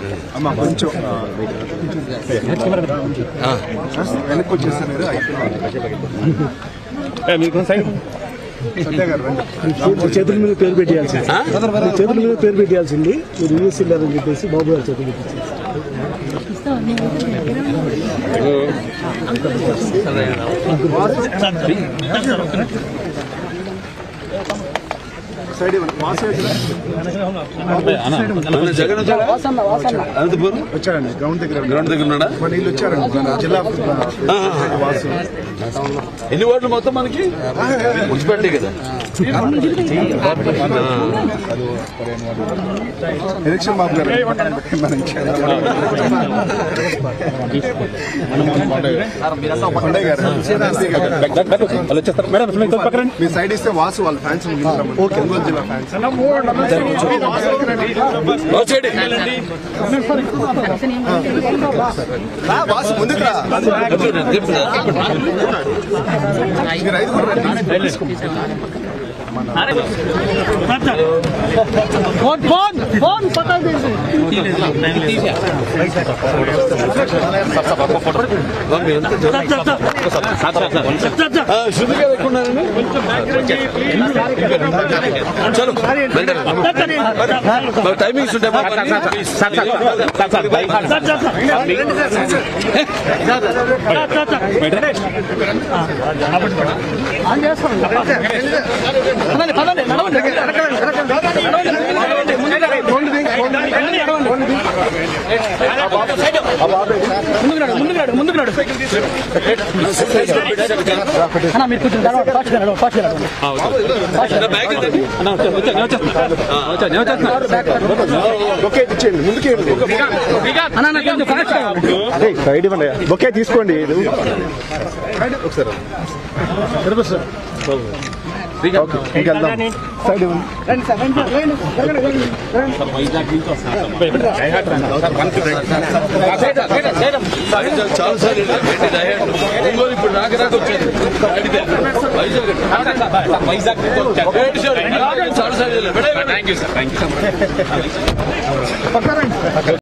అమ్మా కొంచెం ఆ, వెనక్కి వచ్చేస్తారు మీరు సత్య గారు రండి. చేతుల మీద పేరు పెట్టేయాల్సింది చేతుల మీద పేరు పెట్టేయాల్సింది మీరు యూఎస్ వెళ్ళారని చెప్పేసి బాబు గారు చేతులు పెట్టించారు సైడ్ ఇవ్వండి. వాసు జగన్ వచ్చాడా అనంతపురం వచ్చారండి గ్రౌండ్ దగ్గర గ్రౌండ్ దగ్గర ఉన్నాడా మన వీళ్ళు వచ్చారండి మన జిల్లా వాసు ఎన్ని ఓట్లు మొత్తం మనకి మున్సిపాలిటీ కదా ఎలక్షన్ బాబు గారు మనం కొండయ్య గారు మీ సైడ్ ఇస్తే వాసు వాళ్ళ ఫ్యాన్స్ ఒంగోలు జిల్లా ఫ్యాన్స్ వచ్చేయండి. రా, వాసు ముందుకు రా మీరు ఐదుగురు రండి. ఆ, శృతి గారు ఎక్కడ ఉన్నారండి చలో బయలుదేరండి. మరి టైమింగ్స్ ఉంటాయి బ్యాగ్ ఇవ్వండి. బొకే ఇచ్చేయండి ముందుకే సైడ్ ఇవ్వండి బొకే తీసుకోండి ఇది ఒకసారి ఓకే, ఇంకెళ్దాం సైడ్ ఇవ్వండి వైజాగ్ చాలా సార్లు వెళ్ళాను. ఏంటి డయట్? ఒంగోలు ఇప్పుడు నాకు రాక వచ్చేది అడిగితే. వైజాగ్ ఏంటి సార్? చాలా సార్లు వెళ్ళాను. Thank you sir thank you